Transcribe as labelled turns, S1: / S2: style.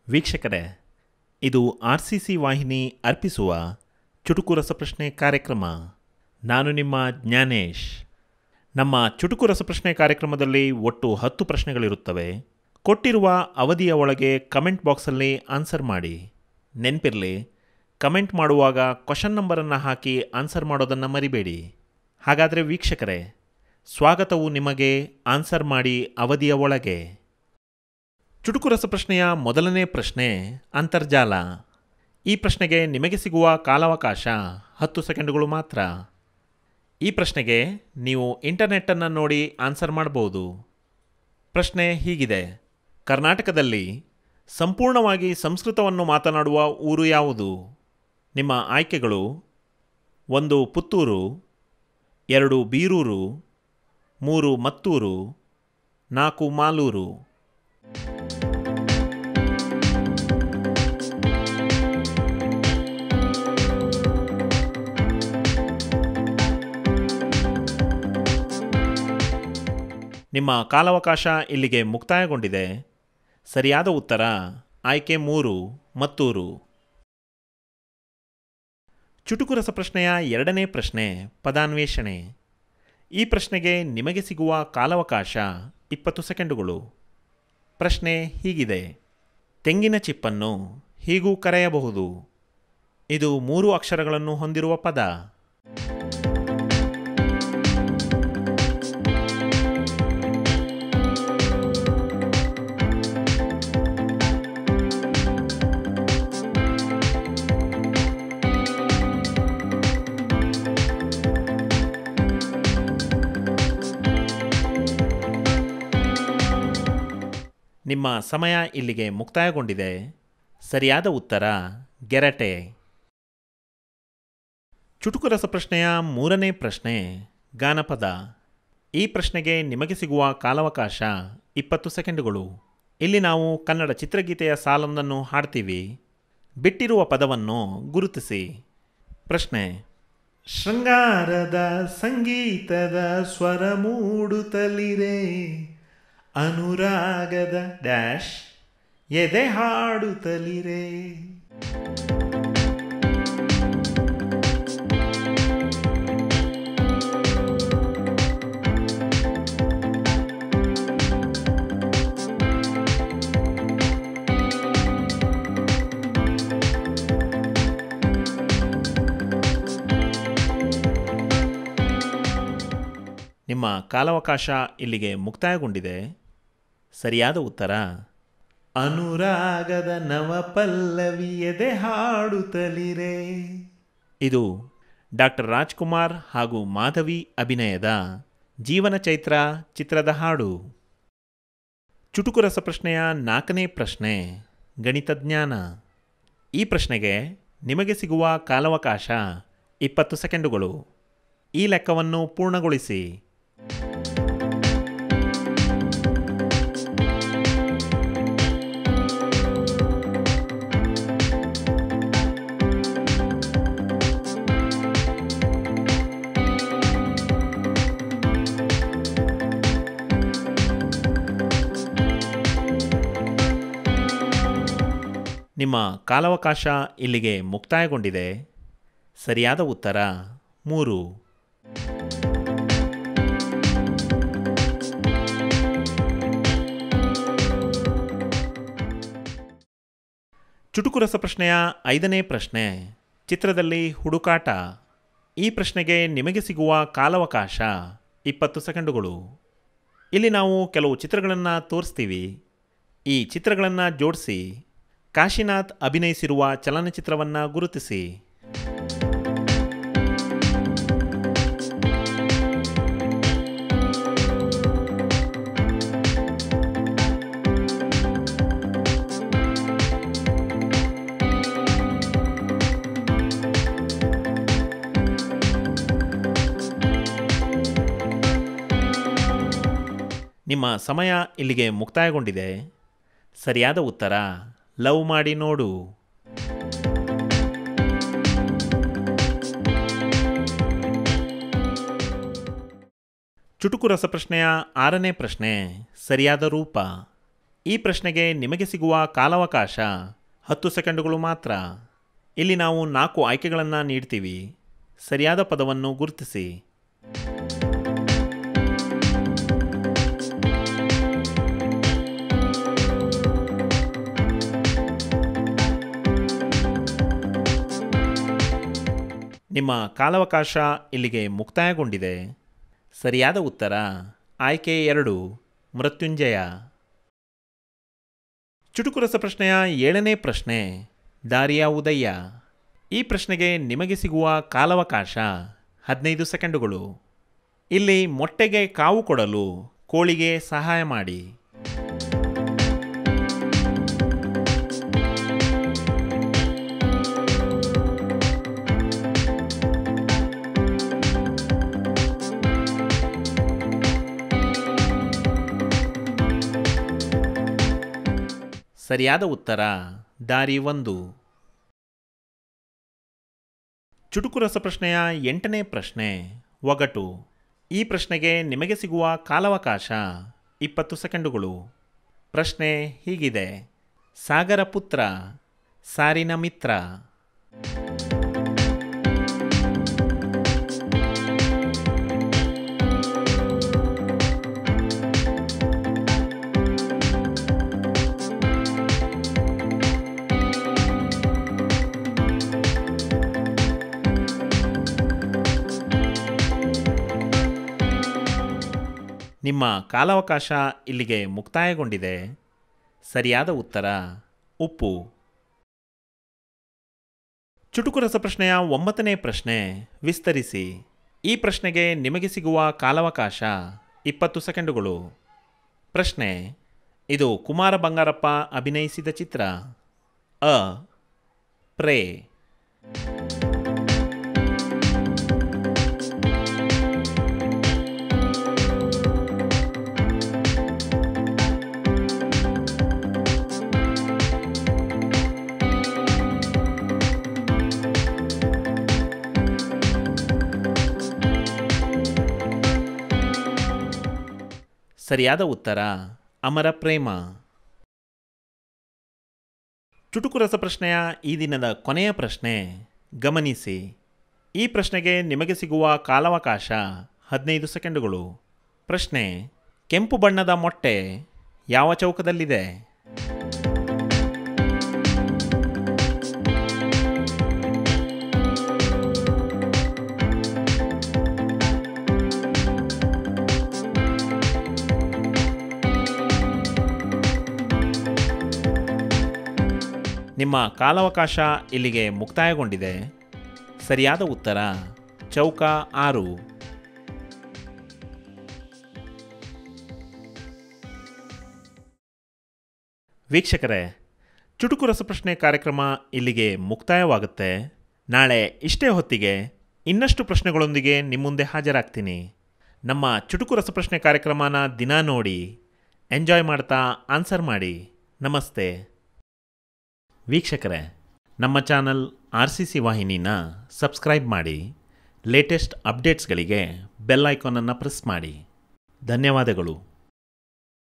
S1: ವೀಕ್ಷಕರೇ ಇದು R C C ವಾಹಿನಿ ಅರ್ಪಿಸುವ ಚುಟುಕು ರಸಪ್ರಶ್ನೆ ಕಾರ್ಯಕ್ರಮ ನಾನು ನಿಮ್ಮ ಜ್ಞಾನೇಶ್ ನಮ್ಮ ಚುಟುಕು ರಸಪ್ರಶ್ನೆ ಕಾರ್ಯಕ್ರಮದಲ್ಲಿ ಒಟ್ಟು ಹತ್ತು ಪ್ರಶ್ನೆಗಳಿರುತ್ತವೆ ಕೊಟ್ಟಿರುವ ಅವಧಿಯ ಒಳಗೆ ಕಮೆಂಟ್ ಬಾಕ್ಸಲ್ಲಿ ಆನ್ಸರ್ ಮಾಡಿ ನೆನಪಿರಲಿ ಕಮೆಂಟ್ ಮಾಡುವಾಗ ಕ್ವಶನ್ ನಂಬರನ್ನು ಹಾಕಿ ಆನ್ಸರ್ ಮಾಡೋದನ್ನು ಮರಿಬೇಡಿ ಹಾಗಾದರೆ ವೀಕ್ಷಕರೇ ಸ್ವಾಗತವು ನಿಮಗೆ ಆನ್ಸರ್ ಮಾಡಿ ಅವಧಿಯ ಒಳಗೆ ಚುಟುಕು ರಸಪ್ರಶ್ನೆಯ ಮೊದಲನೇ ಪ್ರಶ್ನೆ ಅಂತರ್ಜಾಲ ಈ ಪ್ರಶ್ನೆಗೆ ನಿಮಗೆ ಸಿಗುವ ಕಾಲಾವಕಾಶ ಹತ್ತು ಸೆಕೆಂಡುಗಳು ಮಾತ್ರ ಈ ಪ್ರಶ್ನೆಗೆ ನೀವು ಇಂಟರ್ನೆಟ್ಟನ್ನು ನೋಡಿ ಆನ್ಸರ್ ಮಾಡ್ಬೋದು ಪ್ರಶ್ನೆ ಹೀಗಿದೆ ಕರ್ನಾಟಕದಲ್ಲಿ ಸಂಪೂರ್ಣವಾಗಿ ಸಂಸ್ಕೃತವನ್ನು ಮಾತನಾಡುವ ಊರು ಯಾವುದು ನಿಮ್ಮ ಆಯ್ಕೆಗಳು ಒಂದು ಪುತ್ತೂರು ಎರಡು ಬೀರೂರು ಮೂರು ಮತ್ತೂರು ನಾಲ್ಕು ಮಾಲೂರು ನಿಮ್ಮ ಕಾಲಾವಕಾಶ ಇಲ್ಲಿಗೆ ಮುಕ್ತಾಯಗೊಂಡಿದೆ ಸರಿಯಾದ ಉತ್ತರ ಆಯ್ಕೆ ಮೂರು ಮತ್ತೂರು ಚುಟುಕು ರಸಪ್ರಶ್ನೆಯ ಎರಡನೇ ಪ್ರಶ್ನೆ ಪದಾನ್ವೇಷಣೆ ಈ ಪ್ರಶ್ನೆಗೆ ನಿಮಗೆ ಸಿಗುವ ಕಾಲಾವಕಾಶ ಇಪ್ಪತ್ತು ಸೆಕೆಂಡುಗಳು ಪ್ರಶ್ನೆ ಹೀಗಿದೆ ತೆಂಗಿನ ಚಿಪ್ಪನ್ನು ಹೀಗೂ ಕರೆಯಬಹುದು ಇದು ಮೂರು ಅಕ್ಷರಗಳನ್ನು ಹೊಂದಿರುವ ಪದ ನಿಮ್ಮ ಸಮಯ ಇಲ್ಲಿಗೆ ಮುಕ್ತಾಯಗೊಂಡಿದೆ ಸರಿಯಾದ ಉತ್ತರ ಗೆರಟೆ ಚುಟುಕು ರಸಪ್ರಶ್ನೆಯ ಮೂರನೇ ಪ್ರಶ್ನೆ ಗಾನಪದ ಈ ಪ್ರಶ್ನೆಗೆ ನಿಮಗೆ ಸಿಗುವ ಕಾಲಾವಕಾಶ ಇಪ್ಪತ್ತು ಸೆಕೆಂಡುಗಳು ಇಲ್ಲಿ ನಾವು ಕನ್ನಡ ಚಿತ್ರಗೀತೆಯ ಸಾಲೊಂದನ್ನು ಹಾಡ್ತೀವಿ ಬಿಟ್ಟಿರುವ ಪದವನ್ನು ಗುರುತಿಸಿ ಪ್ರಶ್ನೆ ಶೃಂಗಾರದ ಸಂಗೀತದ ಸ್ವರ ಮೂಡುತ್ತಲಿರೆ ಅನುರಾಗದ ಡ್ಯಾಶ್ ಎದೆ ಹಾಡುತ್ತಲಿರೆ ನಿಮ್ಮ ಕಾಲಾವಕಾಶ ಇಲ್ಲಿಗೆ ಮುಕ್ತಾಯಗೊಂಡಿದೆ ಸರಿಯಾದ ಉತ್ತರ ಅನುರಾಗದ ನವ ಪಲ್ಲವಿ ಎದೆ ಹಾಡುತ್ತಲಿರೆ ಇದು ಡಾಕ್ಟರ್ ರಾಜ್ಕುಮಾರ್ ಹಾಗೂ ಮಾಧವಿ ಅಭಿನಯದ ಜೀವನ ಚೈತ್ರ ಚಿತ್ರದ ಹಾಡು ಚುಟುಕು ರಸಪ್ರಶ್ನೆಯ ನಾಲ್ಕನೇ ಪ್ರಶ್ನೆ ಗಣಿತಜ್ಞಾನ ಈ ಪ್ರಶ್ನೆಗೆ ನಿಮಗೆ ಸಿಗುವ ಕಾಲಾವಕಾಶ ಇಪ್ಪತ್ತು ಸೆಕೆಂಡುಗಳು ಈ ಲೆಕ್ಕವನ್ನು ಪೂರ್ಣಗೊಳಿಸಿ ನಿಮ್ಮ ಕಾಲಾವಕಾಶ ಇಲ್ಲಿಗೆ ಮುಕ್ತಾಯಗೊಂಡಿದೆ ಸರಿಯಾದ ಉತ್ತರ ಮೂರು ಚುಟುಕು ರಸಪ್ರಶ್ನೆಯ ಐದನೇ ಪ್ರಶ್ನೆ ಚಿತ್ರದಲ್ಲಿ ಹುಡುಕಾಟ ಈ ಪ್ರಶ್ನೆಗೆ ನಿಮಗೆ ಸಿಗುವ ಕಾಲಾವಕಾಶ ಇಪ್ಪತ್ತು ಸೆಕೆಂಡುಗಳು ಇಲ್ಲಿ ನಾವು ಕೆಲವು ಚಿತ್ರಗಳನ್ನು ತೋರಿಸ್ತೀವಿ ಈ ಚಿತ್ರಗಳನ್ನು ಜೋಡಿಸಿ ಕಾಶಿನಾಥ್ ಅಭಿನಯಿಸಿರುವ ಚಲನಚಿತ್ರವನ್ನು ಗುರುತಿಸಿ ನಿಮ್ಮ ಸಮಯ ಇಲ್ಲಿಗೆ ಮುಕ್ತಾಯಗೊಂಡಿದೆ ಸರಿಯಾದ ಉತ್ತರ ಲವ್ ಮಾಡಿ ನೋಡು ಚುಟುಕು ರಸಪ್ರಶ್ನೆಯ ಆರನೇ ಪ್ರಶ್ನೆ ಸರಿಯಾದ ರೂಪ ಈ ಪ್ರಶ್ನೆಗೆ ನಿಮಗೆ ಸಿಗುವ ಕಾಲಾವಕಾಶ ಹತ್ತು ಸೆಕೆಂಡುಗಳು ಮಾತ್ರ ಇಲ್ಲಿ ನಾವು ನಾಲ್ಕು ಆಯ್ಕೆಗಳನ್ನು ನೀಡ್ತೀವಿ ಸರಿಯಾದ ಪದವನ್ನು ಗುರುತಿಸಿ ನಿಮ್ಮ ಕಾಲಾವಕಾಶ ಇಲ್ಲಿಗೆ ಮುಕ್ತಾಯಗೊಂಡಿದೆ ಸರಿಯಾದ ಉತ್ತರ ಆಯ್ಕೆ ಎರಡು ಮೃತ್ಯುಂಜಯ ಚುಟುಕು ರಸಪ್ರಶ್ನೆಯ ಏಳನೇ ಪ್ರಶ್ನೆ ದಾರಿಯ ಉದಯ ಈ ಪ್ರಶ್ನೆಗೆ ನಿಮಗೆ ಸಿಗುವ ಕಾಲಾವಕಾಶ ಹದಿನೈದು ಸೆಕೆಂಡುಗಳು ಇಲ್ಲಿ ಮೊಟ್ಟೆಗೆ ಕಾವು ಕೊಡಲು ಕೋಳಿಗೆ ಸಹಾಯ ಮಾಡಿ ಸರಿಯಾದ ಉತ್ತರ ದಾರಿ ಒಂದು ಚುಟುಕು ರಸಪ್ರಶ್ನೆಯ ಎಂಟನೇ ಪ್ರಶ್ನೆ ಒಗಟು ಈ ಪ್ರಶ್ನೆಗೆ ನಿಮಗೆ ಸಿಗುವ ಕಾಲಾವಕಾಶ ಇಪ್ಪತ್ತು ಸೆಕೆಂಡುಗಳು ಪ್ರಶ್ನೆ ಹೀಗಿದೆ ಸಾಗರ ಪುತ್ರ ಸಾರಿನ ಮಿತ್ರ ನಿಮ್ಮ ಕಾಲಾವಕಾಶ ಇಲ್ಲಿಗೆ ಮುಕ್ತಾಯಗೊಂಡಿದೆ ಸರಿಯಾದ ಉತ್ತರ ಉಪ್ಪು ಚುಟುಕು ರಸಪ್ರಶ್ನೆಯ ಒಂಬತ್ತನೇ ಪ್ರಶ್ನೆ ವಿಸ್ತರಿಸಿ ಈ ಪ್ರಶ್ನೆಗೆ ನಿಮಗೆ ಸಿಗುವ ಕಾಲಾವಕಾಶ ಇಪ್ಪತ್ತು ಸೆಕೆಂಡುಗಳು ಪ್ರಶ್ನೆ ಇದು ಕುಮಾರ ಬಂಗಾರಪ್ಪ ಅಭಿನಯಿಸಿದ ಚಿತ್ರ ಅ ಪ್ರೇ ಸರಿಯಾದ ಉತ್ತರ ಅಮರ ಪ್ರೇಮ ಚುಟುಕು ರಸಪ್ರಶ್ನೆಯ ಈ ದಿನದ ಕೊನೆಯ ಪ್ರಶ್ನೆ ಗಮನಿಸಿ ಈ ಪ್ರಶ್ನೆಗೆ ನಿಮಗೆ ಸಿಗುವ ಕಾಲಾವಕಾಶ ಹದಿನೈದು ಸೆಕೆಂಡುಗಳು ಪ್ರಶ್ನೆ ಕೆಂಪು ಬಣ್ಣದ ಮೊಟ್ಟೆ ಯಾವ ಚೌಕದಲ್ಲಿದೆ ನಿಮ್ಮ ಕಾಲಾವಕಾಶ ಇಲ್ಲಿಗೆ ಮುಕ್ತಾಯಗೊಂಡಿದೆ ಸರಿಯಾದ ಉತ್ತರ ಚೌಕ ಆರು ವೀಕ್ಷಕರೇ ಚುಟುಕು ರಸಪ್ರಶ್ನೆ ಕಾರ್ಯಕ್ರಮ ಇಲ್ಲಿಗೆ ಮುಕ್ತಾಯವಾಗುತ್ತೆ ನಾಳೆ ಇಷ್ಟೇ ಹೊತ್ತಿಗೆ ಇನ್ನಷ್ಟು ಪ್ರಶ್ನೆಗಳೊಂದಿಗೆ ನಿಮ್ಮ ಮುಂದೆ ಹಾಜರಾಗ್ತೀನಿ ನಮ್ಮ ಚುಟುಕು ರಸಪ್ರಶ್ನೆ ಕಾರ್ಯಕ್ರಮನ ದಿನ ನೋಡಿ ಎಂಜಾಯ್ ಮಾಡ್ತಾ ಆನ್ಸರ್ ಮಾಡಿ ನಮಸ್ತೆ ವೀಕ್ಷಕರೇ ನಮ್ಮ ಚಾನಲ್ ಆರ್ ಸಿ ಸಿ ವಾಹಿನಿನ ಸಬ್ಸ್ಕ್ರೈಬ್ ಮಾಡಿ ಲೇಟೆಸ್ಟ್ ಅಪ್ಡೇಟ್ಸ್ಗಳಿಗೆ ಬೆಲ್ ಐಕಾನನ್ನು ಪ್ರೆಸ್ ಮಾಡಿ ಧನ್ಯವಾದಗಳು